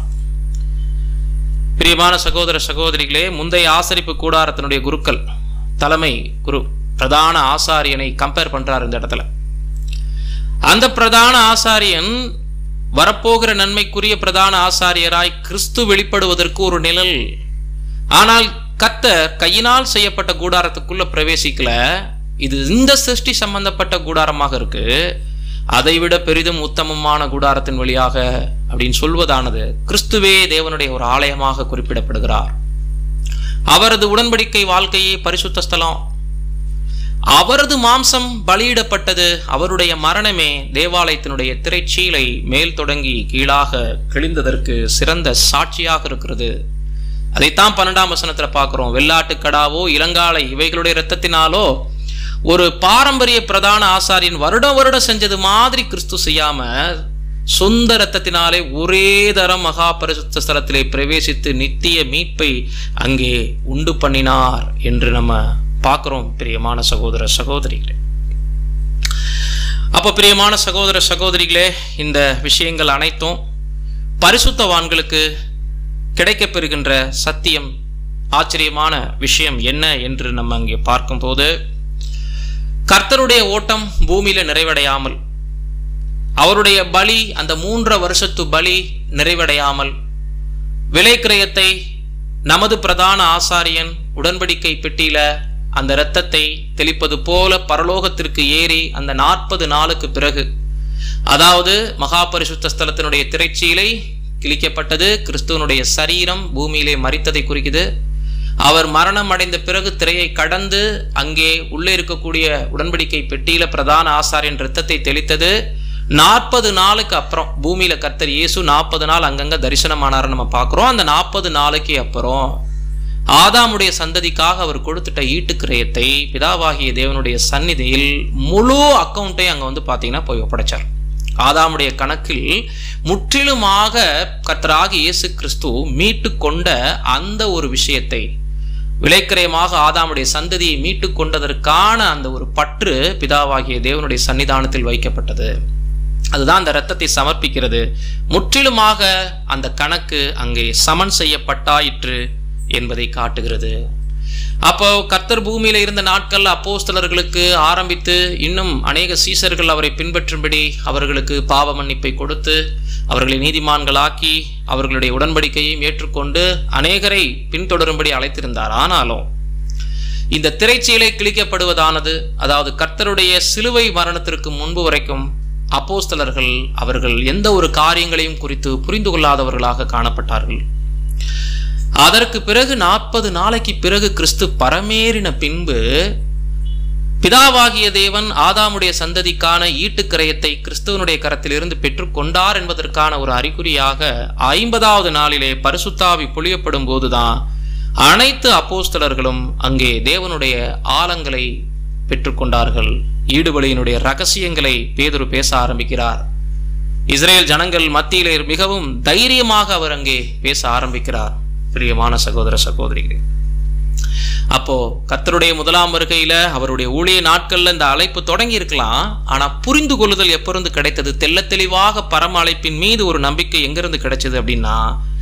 பிரியமான சகோதர சகோதரிகளே முந்தைய ஆசரிப்பு கூடாரத்தினுடைய குருக்கள் தலைமை குரு பிரதான ஆசாரியனை கம்பேர் பண்றார் இந்த இடத்துல அந்த பிரதான ஆசாரியன் வரப்போகிற நன்மைக்குரிய பிரதான ஆசாரியராய் கிறிஸ்து வெளிப்படுவதற்கு ஒரு நிழல் ஆனால் கத்தர் கையினால் செய்யப்பட்ட கூடாரத்துக்குள்ள பிரவேசிக்கல இது இந்த சிருஷ்டி சம்பந்தப்பட்ட கூடாரமாக இருக்கு அதைவிட பெரிதும் உத்தமமான கூடாரத்தின் வழியாக அப்படின்னு சொல்வதானது கிறிஸ்துவே தேவனுடைய ஒரு ஆலயமாக குறிப்பிடப்படுகிறார் அவரது உடன்படிக்கை வாழ்க்கையே பரிசுத்த ஸ்தலம் அவரது மாம்சம் பலியிடப்பட்டது அவருடைய மரணமே தேவாலயத்தினுடைய திரைச்சீலை மேல் தொடங்கி கீழாக கிழிந்ததற்கு சிறந்த சாட்சியாக இருக்கிறது அதைத்தான் பன்னெண்டாம் வசனத்துல பார்க்கிறோம் வெள்ளாட்டு கடாவோ இளங்காலை இவைகளுடைய இரத்தத்தினாலோ ஒரு பாரம்பரிய பிரதான ஆசாரியன் வருடம் வருடம் செஞ்சது மாதிரி கிறிஸ்து செய்யாம சொந்த ரத்தத்தினாலே ஒரே தரம் மகா பரிசுத்த ஸ்தலத்திலே பிரவேசித்து நித்திய மீட்பை அங்கே உண்டு பண்ணினார் என்று நம்ம பார்க்கிறோம் பிரியமான சகோதர சகோதரிகளே அப்ப பிரியமான சகோதர சகோதரிகளே இந்த விஷயங்கள் அனைத்தும் பரிசுத்தவான்களுக்கு கிடைக்கப்பெறுகின்ற சத்தியம் ஆச்சரியமான விஷயம் என்ன என்று நம்ம அங்கே பார்க்கும்போது கர்த்தருடைய ஓட்டம் பூமியில நிறைவடையாமல் அவருடைய பலி அந்த மூன்று வருஷத்து பலி நிறைவடையாமல் விலை கிரயத்தை நமது பிரதான ஆசாரியன் உடன்படிக்கை பெட்டியில அந்த இரத்தத்தை தெளிப்பது போல பரலோகத்திற்கு ஏறி அந்த நாற்பது நாளுக்கு பிறகு அதாவது மகா பரிசுத்த ஸ்தலத்தினுடைய திரைச்சீலை கிழிக்கப்பட்டது கிறிஸ்துவனுடைய சரீரம் பூமியிலே மறித்ததை குறிக்குது அவர் மரணம் அடைந்த பிறகு திரையை கடந்து அங்கே உள்ளே இருக்கக்கூடிய உடன்படிக்கை பெட்டியில பிரதான ஆசாரியன் இரத்தத்தை தெளித்தது நாற்பது நாளுக்கு அப்புறம் பூமியில கர்த்தர் இயேசு நாற்பது நாள் அங்கங்க தரிசனமானார் நம்ம பார்க்கிறோம் அந்த நாற்பது நாளைக்கு அப்புறம் ஆதாமுடைய சந்ததிக்காக அவர் கொடுத்துட்ட ஈட்டுக்கிரயத்தை பிதாவாகிய தேவனுடைய சந்நிதியில் முழு அக்கௌண்ட்டையும் அங்க வந்து பாத்தீங்கன்னா போய் ஒப்படைச்சார் ஆதாமுடைய கணக்கில் முற்றிலுமாக கர்த்தராகி இயேசு கிறிஸ்து மீட்டு கொண்ட அந்த ஒரு விஷயத்தை விலைக்கிரயமாக ஆதாமுடைய சந்ததியை மீட்டு கொண்டதற்கான அந்த ஒரு பற்று பிதாவாகிய தேவனுடைய சன்னிதானத்தில் வைக்கப்பட்டது அதுதான் அந்த இரத்தத்தை சமர்ப்பிக்கிறது முற்றிலுமாக அந்த கணக்கு அங்கே சமன் செய்யப்பட்டாயிற்று என்பதை காட்டுகிறது அப்போ கர்த்தர் பூமியில இருந்த நாட்கள் அப்போஸ்தலர்களுக்கு ஆரம்பித்து இன்னும் அநேக சீசர்கள் அவரை பின்பற்றும்படி அவர்களுக்கு பாவ மன்னிப்பை கொடுத்து அவர்களை நீதிமான்களாக்கி அவர்களுடைய உடன்படிக்கையையும் ஏற்றுக்கொண்டு அநேகரை பின்தொடரும்படி அழைத்திருந்தார் ஆனாலும் இந்த திரைச்சீலை கிழிக்கப்படுவதானது அதாவது கர்த்தருடைய சிலுவை மரணத்திற்கு முன்பு வரைக்கும் அப்போஸ்தலர்கள் அவர்கள் எந்த ஒரு காரியங்களையும் குறித்து புரிந்து கொள்ளாதவர்களாக காணப்பட்டார்கள் அதற்கு பிறகு நாற்பது நாளைக்கு பிறகு கிறிஸ்து பரமேறின பின்பு பிதாவாகிய தேவன் ஆதாமுடைய சந்ததிக்கான ஈட்டுக்கிரயத்தை கிறிஸ்துவனுடைய கரத்திலிருந்து பெற்றுக்கொண்டார் என்பதற்கான ஒரு அறிகுறியாக ஐம்பதாவது நாளிலே பரிசுத்தாவி பொழியப்படும் போதுதான் அனைத்து அப்போஸ்தலர்களும் அங்கே தேவனுடைய ஆழங்களை பெற்றுக்கொண்டார்கள் ஈடுபலியினுடைய ரகசியங்களை பேதுரு பேச ஆரம்பிக்கிறார் இஸ்ரேல் ஜனங்கள் மத்தியிலே மிகவும் தைரியமாக அவர் அங்கே பேச ஆரம்பிக்கிறார் பிரியமான சகோதர சகோதரிகளே அப்போ கர்த்தருடைய முதலாம் வருகையில அவருடைய ஊழிய நாட்கள்ல இந்த அழைப்பு தொடங்கி இருக்கலாம் ஆனா புரிந்து கொள்ளுதல் எப்பொருந்து கிடைத்தது தெள்ள தெளிவாக பரம அழைப்பின் மீது ஒரு நம்பிக்கை எங்கிருந்து கிடைச்சது அப்படின்னா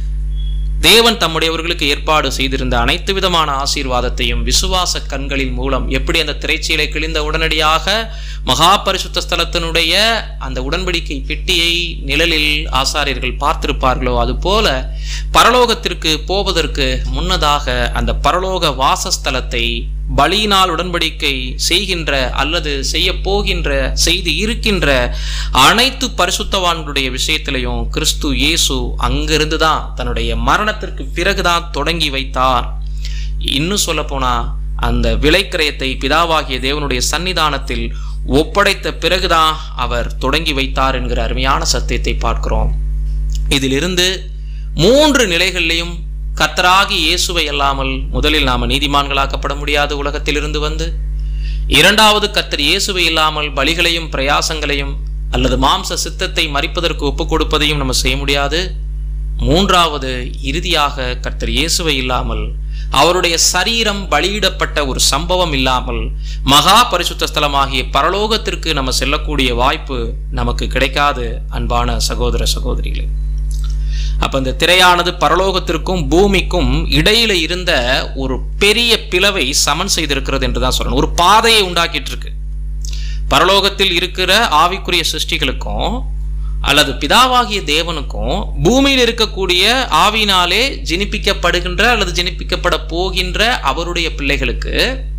தேவன் தம்முடையவர்களுக்கு ஏற்பாடு செய்திருந்த அனைத்து விதமான ஆசீர்வாதத்தையும் விசுவாச கண்களின் மூலம் எப்படி அந்த திரைச்சீலை கிழிந்த உடனடியாக மகா பரிசுத்த ஸ்தலத்தினுடைய அந்த உடன்படிக்கை பெட்டியை நிழலில் ஆசாரியர்கள் பார்த்திருப்பார்களோ அதுபோல பரலோகத்திற்கு போவதற்கு முன்னதாக அந்த பரலோக வாசஸ்தலத்தை பலியினால் உடன்படிக்கை செய்கின்ற அல்லது செய்ய போகின்ற செய்து இருக்கின்ற அனைத்து பரிசுத்தவான்களுடைய விஷயத்திலையும் கிறிஸ்து இயேசு அங்கிருந்து தான் தன்னுடைய மரணத்திற்கு பிறகுதான் தொடங்கி வைத்தார் இன்னும் சொல்ல போனா அந்த விலைக்கிரயத்தை பிதாவாகிய தேவனுடைய சன்னிதானத்தில் ஒப்படைத்த பிறகுதான் அவர் தொடங்கி வைத்தார் என்கிற அருமையான சத்தியத்தை பார்க்கிறோம் இதிலிருந்து மூன்று நிலைகளிலையும் கர்த்தராகி இயேசுவை அல்லாமல் முதலில் நாம நீதிமான்களாக்கப்பட முடியாது உலகத்திலிருந்து வந்து இரண்டாவது கர்த்தர் இயேசுவை இல்லாமல் பலிகளையும் பிரயாசங்களையும் அல்லது மாம்ச சித்தத்தை மறிப்பதற்கு ஒப்புக் கொடுப்பதையும் நம்ம செய்ய முடியாது மூன்றாவது இறுதியாக கர்த்தர் இயேசுவை இல்லாமல் அவருடைய சரீரம் பலியிடப்பட்ட ஒரு சம்பவம் இல்லாமல் மகா பரிசுத்த ஸ்தலமாகிய பரலோகத்திற்கு நம்ம செல்லக்கூடிய வாய்ப்பு நமக்கு கிடைக்காது அன்பான சகோதர சகோதரிகளே அப்ப இந்த திரையானது பரலோகத்திற்கும் பூமிக்கும் இடையில இருந்த ஒரு பெரிய பிளவை சமன் செய்திருக்கிறது என்றுதான் சொல்லணும் ஒரு பாதையை உண்டாக்கிட்டு இருக்கு பரலோகத்தில் இருக்கிற ஆவிக்குரிய சிருஷ்டிகளுக்கும் அல்லது பிதாவாகிய தேவனுக்கும் பூமியில் இருக்கக்கூடிய ஆவினாலே ஜனிப்பிக்கப்படுகின்ற அல்லது ஜனிப்பிக்கப்பட போகின்ற அவருடைய பிள்ளைகளுக்கு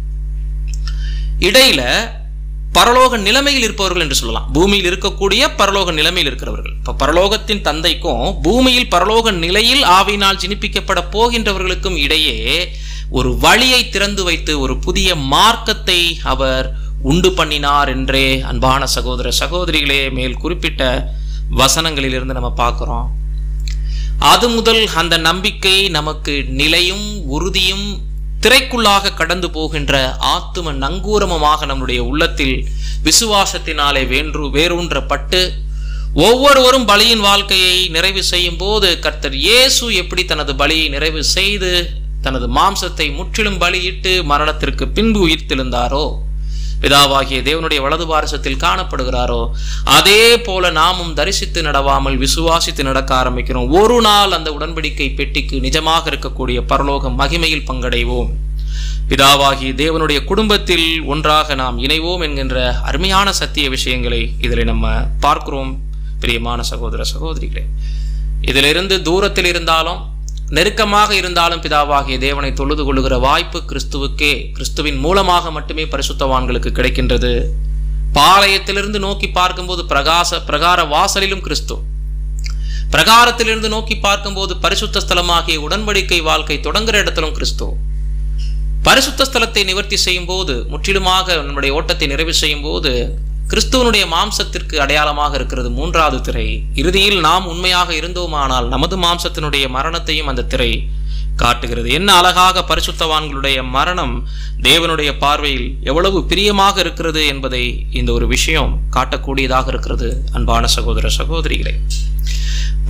இடையில பரலோக நிலைமையில் இருப்பவர்கள் என்று சொல்லலாம் பூமியில் இருக்கக்கூடிய பரலோக நிலைமையில் இருக்கிறவர்கள் இப்ப பரலோகத்தின் தந்தைக்கும் பூமியில் பரலோக நிலையில் ஆவினால் ஜனிப்பிக்கப்பட போகின்றவர்களுக்கும் இடையே ஒரு வழியை திறந்து வைத்து ஒரு புதிய மார்க்கத்தை அவர் உண்டு பண்ணினார் என்றே அன்பான சகோதர சகோதரிகளே மேல் குறிப்பிட்ட வசனங்களிலிருந்து நம்ம பார்க்கிறோம் அது முதல் அந்த நம்பிக்கை நமக்கு நிலையும் உறுதியும் திரைக்குள்ளாக கடந்து போகின்ற ஆத்தும நங்கூரமமாக நம்முடைய உள்ளத்தில் விசுவாசத்தினாலே வேன்று வேரூன்றப்பட்டு ஒவ்வொருவரும் பலியின் வாழ்க்கையை நிறைவு செய்யும் போது கர்த்தர் இயேசு எப்படி தனது பலியை நிறைவு செய்து தனது மாம்சத்தை முற்றிலும் பலியிட்டு மரணத்திற்கு பின்பு உயிர்த்தெழுந்தாரோ பிதாவாகிய தேவனுடைய வலது பாரசத்தில் காணப்படுகிறாரோ அதே போல நாமும் தரிசித்து நடவாமல் விசுவாசித்து நடக்க ஆரம்பிக்கிறோம் ஒரு நாள் அந்த உடன்படிக்கை பெட்டிக்கு நிஜமாக இருக்கக்கூடிய பரலோக மகிமையில் பங்கடைவோம் பிதாவாகிய தேவனுடைய குடும்பத்தில் ஒன்றாக நாம் இணைவோம் என்கின்ற அருமையான சத்திய விஷயங்களை இதில் நம்ம பார்க்கிறோம் பிரியமான சகோதர சகோதரிகளே இதிலிருந்து தூரத்தில் இருந்தாலும் நெருக்கமாக இருந்தாலும் பிதாவாகிய தேவனை தொழுது கொள்ளுகிற வாய்ப்பு கிறிஸ்துவுக்கே கிறிஸ்துவின் மூலமாக மட்டுமே பரிசுத்தவான்களுக்கு கிடைக்கின்றது பாளையத்திலிருந்து நோக்கி பார்க்கும்போது பிரகாச பிரகார வாசலிலும் கிறிஸ்து பிரகாரத்திலிருந்து நோக்கி பார்க்கும்போது பரிசுத்த ஸ்தலமாகிய உடன்படிக்கை வாழ்க்கை தொடங்குற இடத்திலும் கிறிஸ்து பரிசுத்த ஸ்தலத்தை நிவர்த்தி செய்யும் போது முற்றிலுமாக நம்முடைய ஓட்டத்தை நிறைவு செய்யும் போது கிறிஸ்துவனுடைய மாம்சத்திற்கு அடையாளமாக இருக்கிறது மூன்றாவது திரை இறுதியில் நாம் உண்மையாக இருந்தோமானால் நமது மாம்சத்தினுடைய மரணத்தையும் அந்த திரை காட்டுகிறது என்ன அழகாக பரிசுத்தவான்களுடைய மரணம் தேவனுடைய பார்வையில் எவ்வளவு பிரியமாக இருக்கிறது என்பதை இந்த ஒரு விஷயம் காட்டக்கூடியதாக இருக்கிறது அன்பான சகோதர சகோதரிகளே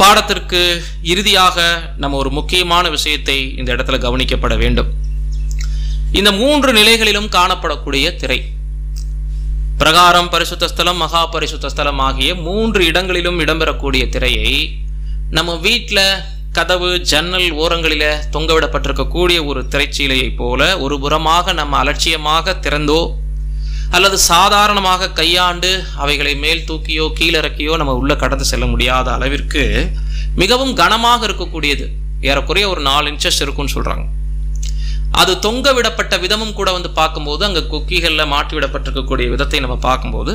பாடத்திற்கு இறுதியாக நம்ம ஒரு முக்கியமான விஷயத்தை இந்த இடத்துல கவனிக்கப்பட வேண்டும் இந்த மூன்று நிலைகளிலும் காணப்படக்கூடிய திரை பிரகாரம் பரிசுத்த ஸ்தலம் மகா பரிசுத்த ஸ்தலம் ஆகிய மூன்று இடங்களிலும் இடம்பெறக்கூடிய திரையை நம்ம வீட்டில் கதவு ஜன்னல் ஓரங்களில தொங்கவிடப்பட்டிருக்கக்கூடிய ஒரு திரைச்சீலையை போல ஒரு புறமாக நம்ம அலட்சியமாக திறந்தோ அல்லது சாதாரணமாக கையாண்டு அவைகளை மேல் தூக்கியோ கீழிறக்கியோ நம்ம உள்ள கடந்து செல்ல முடியாத அளவிற்கு மிகவும் கனமாக இருக்கக்கூடியது ஏறக்குறைய ஒரு நாலு இன்ச்சஸ் இருக்கும்னு சொல்றாங்க அது தொங்க விடப்பட்ட விதமும் கூட வந்து பார்க்கும்போது அங்கே குக்கிகளில் மாட்டி விடப்பட்டிருக்கக்கூடிய விதத்தை நம்ம பார்க்கும்போது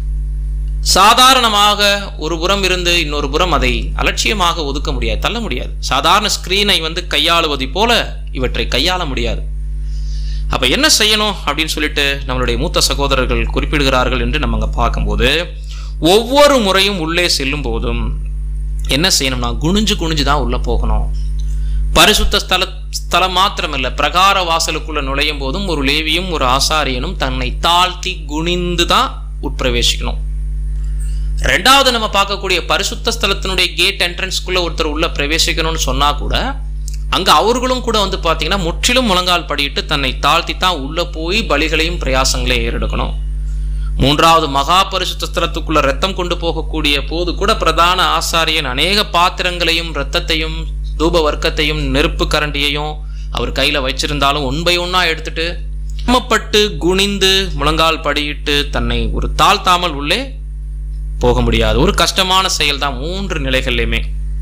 சாதாரணமாக ஒரு புறம் இருந்து இன்னொரு புறம் அதை அலட்சியமாக ஒதுக்க முடியாது தள்ள முடியாது சாதாரண ஸ்கிரீனை வந்து கையாளுவதை போல இவற்றை கையாள முடியாது அப்ப என்ன செய்யணும் அப்படின்னு சொல்லிட்டு நம்மளுடைய மூத்த சகோதரர்கள் குறிப்பிடுகிறார்கள் என்று நம்ம அங்க பார்க்கும்போது ஒவ்வொரு முறையும் உள்ளே செல்லும் போதும் என்ன செய்யணும்னா குனிஞ்சு குனிஞ்சு தான் உள்ள போகணும் பரிசுத்த ஸ்தல ஸ்தலம் மாத்திரமல்ல பிரகார வாசலுக்குள்ள நுழையும் போதும் ஒரு லேவியும் ஒரு ஆசாரியனும் தன்னை தாழ்த்தி குனிந்து தான் உட்பிரவேசிக்கணும் ரெண்டாவது நம்ம பார்க்கக்கூடிய பரிசுத்த ஸ்தலத்தினுடைய கேட் என்ட்ரன்ஸ்குள்ள ஒருத்தர் உள்ள பிரவேசிக்கணும்னு சொன்னா கூட அங்க அவர்களும் கூட வந்து பார்த்தீங்கன்னா முற்றிலும் முழங்கால் படியிட்டு தன்னை தாழ்த்தி தான் உள்ள போய் பலிகளையும் பிரயாசங்களையும் ஏறெடுக்கணும் மூன்றாவது மகா பரிசுத்த ஸ்தலத்துக்குள்ள ரத்தம் கொண்டு போகக்கூடிய போது கூட பிரதான ஆசாரியன் அநேக பாத்திரங்களையும் ரத்தத்தையும் தூப வர்க்கத்தையும் நெருப்பு கரண்டியையும் அவர் கையில வச்சிருந்தாலும் ஒன் பை ஒன்னா எடுத்துட்டு சிரமப்பட்டு குனிந்து முழங்கால் படியிட்டு தன்னை ஒரு தாழ்த்தாமல் உள்ளே போக முடியாது ஒரு கஷ்டமான செயல் தான் மூன்று நிலைகள்லையுமே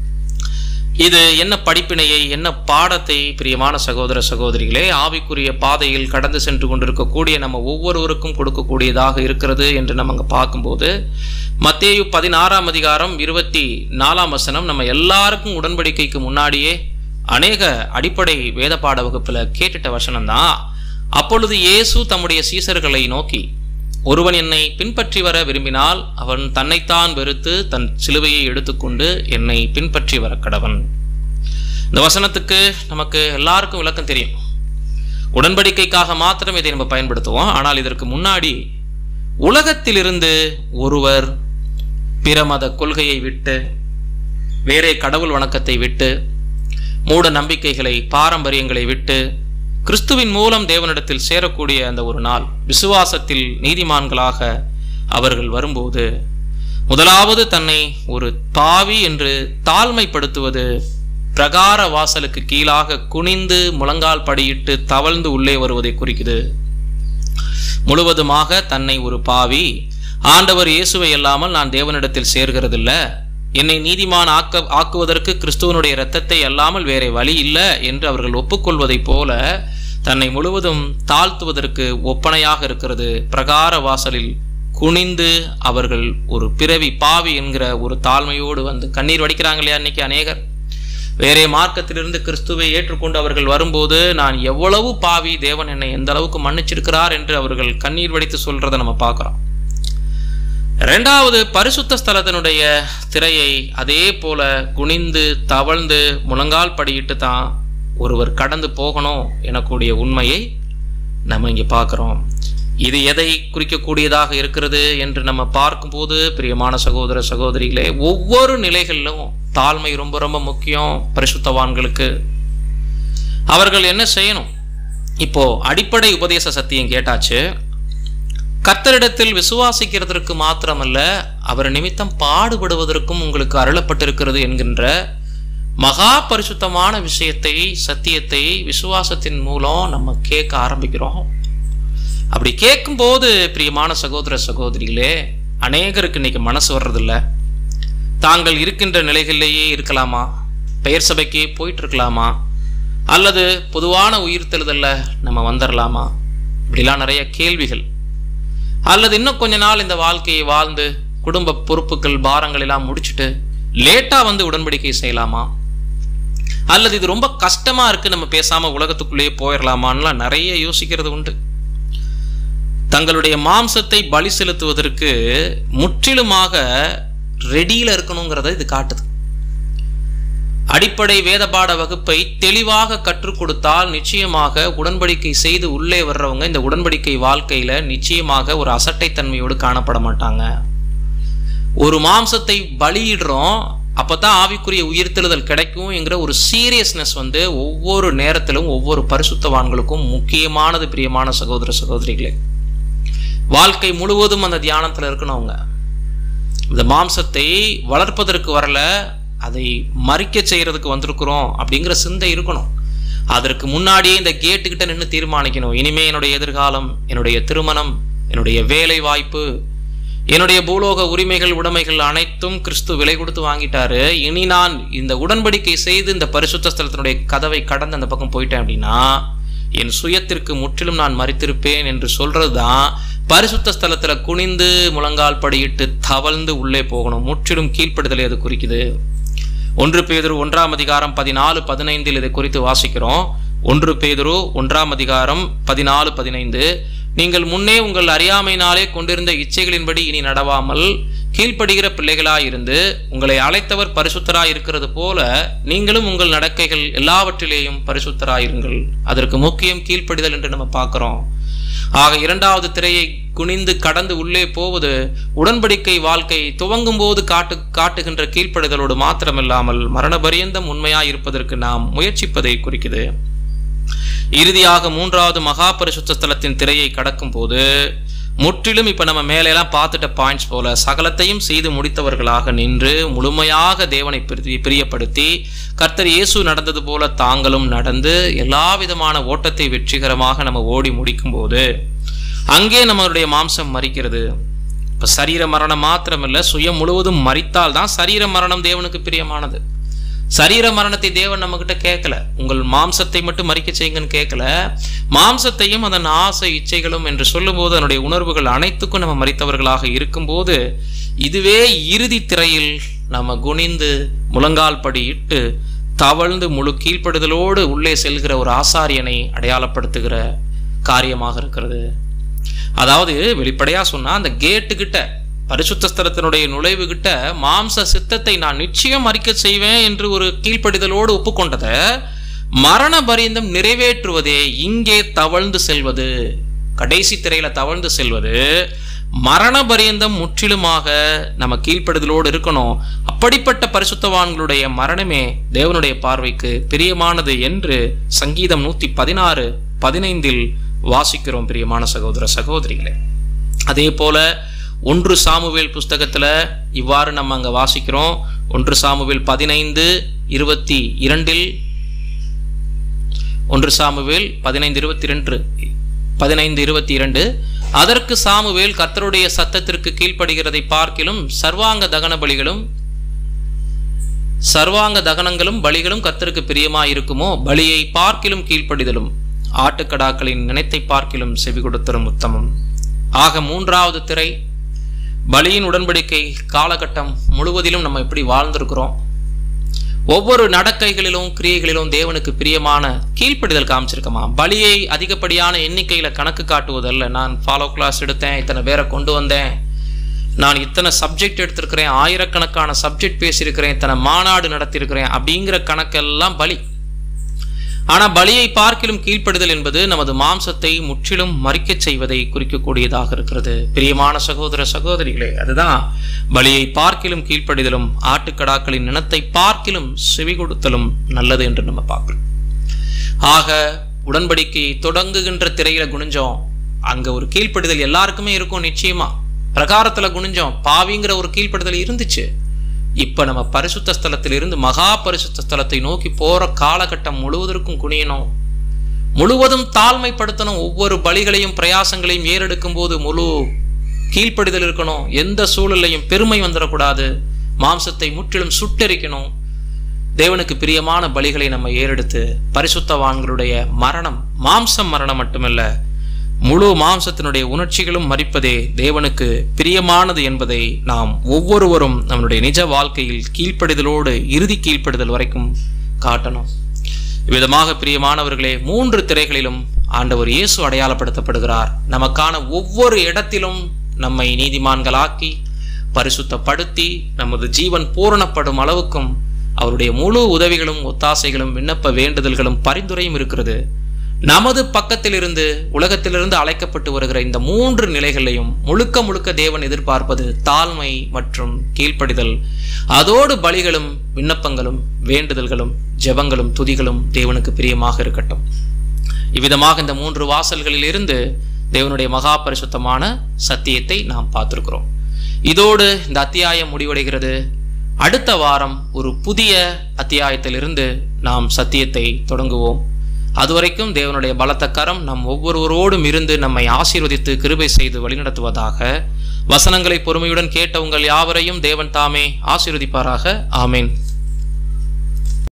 இது என்ன படிப்பினையை என்ன பாடத்தை பிரியமான சகோதர சகோதரிகளே ஆவிக்குரிய பாதையில் கடந்து சென்று கொண்டிருக்கக்கூடிய நம்ம ஒவ்வொருவருக்கும் கொடுக்கக்கூடியதாக இருக்கிறது என்று நம்ம அங்கே பார்க்கும்போது மத்தேயு பதினாறாம் அதிகாரம் இருபத்தி நாலாம் வசனம் நம்ம எல்லாருக்கும் உடன்படிக்கைக்கு முன்னாடியே அநேக அடிப்படை வேத பாட வகுப்புல கேட்டுட்ட வசனம் தான் அப்பொழுது இயேசு தம்முடைய சீசர்களை நோக்கி ஒருவன் என்னை பின்பற்றி வர விரும்பினால் அவன் தன்னைத்தான் வெறுத்து தன் சிலுவையை எடுத்துக்கொண்டு என்னை பின்பற்றி வர கடவன் இந்த வசனத்துக்கு நமக்கு எல்லாருக்கும் விளக்கம் தெரியும் உடன்படிக்கைக்காக மாத்திரம் இதை நம்ம பயன்படுத்துவோம் ஆனால் இதற்கு முன்னாடி உலகத்திலிருந்து ஒருவர் பிற மத கொள்கையை விட்டு வேறே கடவுள் வணக்கத்தை விட்டு மூட நம்பிக்கைகளை பாரம்பரியங்களை விட்டு கிறிஸ்துவின் மூலம் தேவனிடத்தில் சேரக்கூடிய அந்த ஒரு நாள் விசுவாசத்தில் நீதிமான்களாக அவர்கள் வரும்போது முதலாவது தன்னை ஒரு பாவி என்று தாழ்மைப்படுத்துவது பிரகார வாசலுக்கு கீழாக குனிந்து முழங்கால் படியிட்டு தவழ்ந்து உள்ளே வருவதை குறிக்குது முழுவதுமாக தன்னை ஒரு பாவி ஆண்டவர் இயேசுவை அல்லாமல் நான் தேவனிடத்தில் சேர்கிறதில்ல என்னை நீதிமான் ஆக்க ஆக்குவதற்கு கிறிஸ்துவனுடைய இரத்தத்தை அல்லாமல் வேற வழி இல்லை என்று அவர்கள் ஒப்புக்கொள்வதைப் போல தன்னை முழுவதும் தாழ்த்துவதற்கு ஒப்பனையாக இருக்கிறது பிரகார வாசலில் குனிந்து அவர்கள் ஒரு பிறவி பாவி என்கிற ஒரு தாழ்மையோடு வந்து கண்ணீர் வடிக்கிறாங்க இல்லையா இன்னைக்கு அநேகர் வேறே மார்க்கத்திலிருந்து கிறிஸ்துவை ஏற்றுக்கொண்டு அவர்கள் வரும்போது நான் எவ்வளவு பாவி தேவன் என்னை எந்த அளவுக்கு மன்னிச்சிருக்கிறார் என்று அவர்கள் கண்ணீர் வடித்து சொல்றதை நம்ம பார்க்கிறோம் ரெண்டாவது பரிசுத்த ஸ்தலத்தினுடைய திரையை அதே போல குனிந்து தவழ்ந்து முழங்கால் படியிட்டு தான் ஒருவர் கடந்து போகணும் எனக்கூடிய உண்மையை நம்ம இங்கே பார்க்குறோம் இது எதை குறிக்கக்கூடியதாக இருக்கிறது என்று நம்ம பார்க்கும்போது பிரியமான சகோதர சகோதரிகளே ஒவ்வொரு நிலைகளிலும் தாழ்மை ரொம்ப ரொம்ப முக்கியம் பரிசுத்தவான்களுக்கு அவர்கள் என்ன செய்யணும் இப்போ அடிப்படை உபதேச சத்தியம் கேட்டாச்சு கர்த்தரிடத்தில் விசுவாசிக்கிறதற்கு மாத்திரமல்ல அவர் நிமித்தம் பாடுபடுவதற்கும் உங்களுக்கு அருளப்பட்டிருக்கிறது என்கின்ற மகா பரிசுத்தமான விஷயத்தை சத்தியத்தை விசுவாசத்தின் மூலம் நம்ம கேட்க ஆரம்பிக்கிறோம் அப்படி கேட்கும்போது பிரியமான சகோதர சகோதரிகளே அநேகருக்கு இன்னைக்கு மனசு வர்றதில்ல தாங்கள் இருக்கின்ற நிலைகளிலேயே இருக்கலாமா பெயர் சபைக்கு போயிட்டு இருக்கலாமா அல்லது பொதுவான உயிர்த்தெழுதல்ல நம்ம வந்துடலாமா இப்படிலாம் நிறைய கேள்விகள் அல்லது இன்னும் கொஞ்ச நாள் இந்த வாழ்க்கையை வாழ்ந்து குடும்ப பொறுப்புகள் பாரங்கள் எல்லாம் முடிச்சுட்டு லேட்டா வந்து உடன்படிக்கை செய்யலாமா அல்லது இது ரொம்ப கஷ்டமா இருக்கு நம்ம பேசாம உலகத்துக்குள்ளேயே போயிடலாமான்லாம் நிறைய யோசிக்கிறது உண்டு தங்களுடைய மாம்சத்தை பலி செலுத்துவதற்கு முற்றிலுமாக ரெடியில இருக்கணுங்கிறத இது காட்டுது அடிப்படை வேதபாட வகுப்பை தெளிவாக கற்றுக் கொடுத்தால் நிச்சயமாக உடன்படிக்கை செய்து உள்ளே வர்றவங்க இந்த உடன்படிக்கை வாழ்க்கையில நிச்சயமாக ஒரு அசட்டைத்தன்மையோடு காணப்பட மாட்டாங்க ஒரு மாம்சத்தை பலியிடுறோம் அப்பதான் ஆவிக்குரிய உயிர்த்தெழுதல் கிடைக்கும் என்கிற ஒரு சீரியஸ்னஸ் வந்து ஒவ்வொரு நேரத்திலும் ஒவ்வொரு பரிசுத்தவான்களுக்கும் முக்கியமானது பிரியமான சகோதர சகோதரிகளே வாழ்க்கை முழுவதும் அந்த தியானத்துல இருக்கணும் அவங்க இந்த மாம்சத்தை வளர்ப்பதற்கு வரல அதை மறிக்க செய்யறதுக்கு வந்திருக்கிறோம் அப்படிங்கிற சிந்தை இருக்கணும் அதற்கு முன்னாடியே இந்த கேட்டுக்கிட்ட நின்று தீர்மானிக்கணும் இனிமே என்னுடைய எதிர்காலம் என்னுடைய திருமணம் என்னுடைய வேலை வாய்ப்பு என்னுடைய பூலோக உரிமைகள் உடைமைகள் அனைத்தும் கிறிஸ்து விலை கொடுத்து வாங்கிட்டாரு இனி நான் இந்த உடன்படிக்கை செய்து இந்த பரிசுத்த ஸ்தலத்தினுடைய கதவை கடந்து அந்த பக்கம் போயிட்டேன் அப்படின்னா என் சுயத்திற்கு முற்றிலும் நான் மறித்திருப்பேன் என்று சொல்றதுதான் பரிசுத்த ஸ்தலத்துல குனிந்து முழங்கால் படியிட்டு தவழ்ந்து உள்ளே போகணும் முற்றிலும் கீழ்ப்படுதலை அது குறிக்குது ஒன்று பேதுரு ஒன்றாம் அதிகாரம் பதினாலு பதினைந்தில் இதை குறித்து வாசிக்கிறோம் ஒன்று பேதுரு ஒன்றாம் அதிகாரம் பதினாலு பதினைந்து நீங்கள் முன்னே உங்கள் அறியாமையினாலே கொண்டிருந்த இச்சைகளின்படி இனி நடவாமல் கீழ்ப்படுகிற பிள்ளைகளாயிருந்து உங்களை அழைத்தவர் பரிசுத்தராய் இருக்கிறது போல நீங்களும் உங்கள் நடக்கைகள் எல்லாவற்றிலேயும் பரிசுத்தராயிருங்கள் அதற்கு முக்கியம் கீழ்ப்படிதல் என்று நம்ம பார்க்கிறோம் ஆக இரண்டாவது திரையை குனிந்து கடந்து உள்ளே போவது உடன்படிக்கை வாழ்க்கை துவங்கும் போது காட்டு காட்டுகின்ற கீழ்ப்படுதலோடு மாத்திரமில்லாமல் மரண பரியந்தம் உண்மையாய் இருப்பதற்கு நாம் முயற்சிப்பதை குறிக்குது இறுதியாக மூன்றாவது மகா பரிசுத்த ஸ்தலத்தின் திரையை கடக்கும் போது முற்றிலும் இப்ப நம்ம மேலெல்லாம் பார்த்துட்ட பாயிண்ட்ஸ் போல சகலத்தையும் செய்து முடித்தவர்களாக நின்று முழுமையாக தேவனை பிரி- பிரியப்படுத்தி கர்த்தர் இயேசு நடந்தது போல தாங்களும் நடந்து எல்லா விதமான ஓட்டத்தை வெற்றிகரமாக நம்ம ஓடி முடிக்கும் போது அங்கே நம்மளுடைய மாம்சம் மறிக்கிறது இப்ப சரீர மரணம் மாத்திரமில்ல சுயம் முழுவதும் மறித்தால் தான் சரீர மரணம் தேவனுக்கு பிரியமானது சரீர மரணத்தை தேவன் நம்ம கிட்ட கேட்கல உங்கள் மாம்சத்தை மட்டும் மறிக்க செய்யுங்கன்னு கேட்கல மாம்சத்தையும் அதன் ஆசை இச்சைகளும் என்று சொல்லும்போது அதனுடைய உணர்வுகள் அனைத்துக்கும் நம்ம மறித்தவர்களாக இருக்கும்போது இதுவே இறுதி திரையில் நம்ம குனிந்து முழங்கால் படி இட்டு தவழ்ந்து முழு கீழ்ப்படுதலோடு உள்ளே செல்கிற ஒரு ஆசாரியனை அடையாளப்படுத்துகிற காரியமாக இருக்கிறது அதாவது வெளிப்படையா சொன்னா அந்த கேட்டு கிட்ட பரிசுத்த ஸ்தலத்தினுடைய நுழைவு கிட்ட மாம்ச சித்தத்தை நான் நிச்சயம் அறிக்க செய்வேன் என்று ஒரு கீழ்ப்படிதலோடு ஒப்புக்கொண்டதை மரண பரியந்தம் நிறைவேற்றுவதே இங்கே தவழ்ந்து செல்வது கடைசி திரையில தவழ்ந்து செல்வது மரண பரியந்தம் முற்றிலுமாக நம்ம கீழ்ப்படுதலோடு இருக்கணும் அப்படிப்பட்ட பரிசுத்தவான்களுடைய மரணமே தேவனுடைய பார்வைக்கு பிரியமானது என்று சங்கீதம் நூத்தி பதினாறு பதினைந்தில் வாசிக்கிறோம் பிரியமான சகோதர சகோதரிகளே அதே போல ஒன்று சாமுவேல் புஸ்தகத்துல இவ்வாறு நம்ம அங்க வாசிக்கிறோம் ஒன்று சாமுவேல் பதினைந்து இருபத்தி இரண்டில் ஒன்று சாமுவேல் பதினைந்து இருபத்தி ரெண்டு பதினைந்து இருபத்தி இரண்டு அதற்கு சாமுவேல் கர்த்தருடைய சத்தத்திற்கு கீழ்ப்படுகிறதை பார்க்கிலும் சர்வாங்க தகன பலிகளும் சர்வாங்க தகனங்களும் பலிகளும் கர்த்தருக்கு பிரியமாய் இருக்குமோ பலியை பார்க்கிலும் கீழ்ப்படிதலும் ஆட்டுக்கடாக்களின் நினைத்தை பார்க்கிலும் செவி கொடுத்தரும் உத்தமம் ஆக மூன்றாவது திரை பலியின் உடன்படிக்கை காலகட்டம் முழுவதிலும் நம்ம எப்படி வாழ்ந்திருக்கிறோம் ஒவ்வொரு நடக்கைகளிலும் கிரியைகளிலும் தேவனுக்கு பிரியமான கீழ்ப்படிதல் காமிச்சிருக்கமா பலியை அதிகப்படியான எண்ணிக்கையில கணக்கு காட்டுவதல்ல நான் ஃபாலோ கிளாஸ் எடுத்தேன் இத்தனை பேரை கொண்டு வந்தேன் நான் இத்தனை சப்ஜெக்ட் எடுத்திருக்கிறேன் ஆயிரக்கணக்கான சப்ஜெக்ட் பேசியிருக்கிறேன் இத்தனை மாநாடு நடத்தியிருக்கிறேன் அப்படிங்கிற கணக்கெல்லாம் பலி ஆனா பலியை பார்க்கிலும் கீழ்ப்படுதல் என்பது நமது மாம்சத்தை முற்றிலும் மறிக்கச் செய்வதை குறிக்கக்கூடியதாக இருக்கிறது பிரியமான சகோதர சகோதரிகளே அதுதான் பலியை பார்க்கிலும் கீழ்ப்படிதலும் ஆட்டுக்கடாக்களின் இனத்தை பார்க்கிலும் செவி கொடுத்தலும் நல்லது என்று நம்ம பார்க்கிறோம் ஆக உடன்படிக்கை தொடங்குகின்ற திரையில குனிஞ்சோம் அங்க ஒரு கீழ்ப்படுதல் எல்லாருக்குமே இருக்கும் நிச்சயமா பிரகாரத்துல குனிஞ்சோம் பாவிங்கிற ஒரு கீழ்ப்படுதல் இருந்துச்சு இப்ப நம்ம பரிசுத்த ஸ்தலத்திலிருந்து மகா பரிசுத்த ஸ்தலத்தை நோக்கி போற காலகட்டம் முழுவதற்கும் குனியணும் முழுவதும் தாழ்மைப்படுத்தணும் ஒவ்வொரு பலிகளையும் பிரயாசங்களையும் ஏறெடுக்கும் போது முழு கீழ்ப்படிதல் இருக்கணும் எந்த சூழலையும் பெருமை வந்துடக்கூடாது மாம்சத்தை முற்றிலும் சுட்டெரிக்கணும் தேவனுக்கு பிரியமான பலிகளை நம்ம ஏறெடுத்து பரிசுத்தவான்களுடைய மரணம் மாம்சம் மரணம் மட்டுமல்ல முழு மாம்சத்தினுடைய உணர்ச்சிகளும் மறிப்பதே தேவனுக்கு பிரியமானது என்பதை நாம் ஒவ்வொருவரும் நம்முடைய நிஜ வாழ்க்கையில் கீழ்ப்படிதலோடு இறுதி கீழ்ப்படிதல் வரைக்கும் காட்டணும் இவ்விதமாக பிரியமானவர்களே மூன்று திரைகளிலும் ஆண்டவர் இயேசு அடையாளப்படுத்தப்படுகிறார் நமக்கான ஒவ்வொரு இடத்திலும் நம்மை நீதிமான்களாக்கி பரிசுத்தப்படுத்தி நமது ஜீவன் பூரணப்படும் அளவுக்கும் அவருடைய முழு உதவிகளும் ஒத்தாசைகளும் விண்ணப்ப வேண்டுதல்களும் பரிந்துரையும் இருக்கிறது நமது பக்கத்திலிருந்து உலகத்திலிருந்து அழைக்கப்பட்டு வருகிற இந்த மூன்று நிலைகளையும் முழுக்க முழுக்க தேவன் எதிர்பார்ப்பது தாழ்மை மற்றும் கீழ்ப்படிதல் அதோடு பலிகளும் விண்ணப்பங்களும் வேண்டுதல்களும் ஜெபங்களும் துதிகளும் தேவனுக்கு பிரியமாக இருக்கட்டும் இவ்விதமாக இந்த மூன்று வாசல்களில் இருந்து தேவனுடைய மகா பரிசுத்தமான சத்தியத்தை நாம் பார்த்திருக்கிறோம் இதோடு இந்த அத்தியாயம் முடிவடைகிறது அடுத்த வாரம் ஒரு புதிய அத்தியாயத்திலிருந்து நாம் சத்தியத்தை தொடங்குவோம் அதுவரைக்கும் தேவனுடைய பலத்த கரம் நம் ஒவ்வொருவரோடும் இருந்து நம்மை ஆசீர்வதித்து கிருபை செய்து வழிநடத்துவதாக வசனங்களை பொறுமையுடன் கேட்ட உங்கள் யாவரையும் தேவன் தாமே ஆசீர்வதிப்பாராக ஆமேன்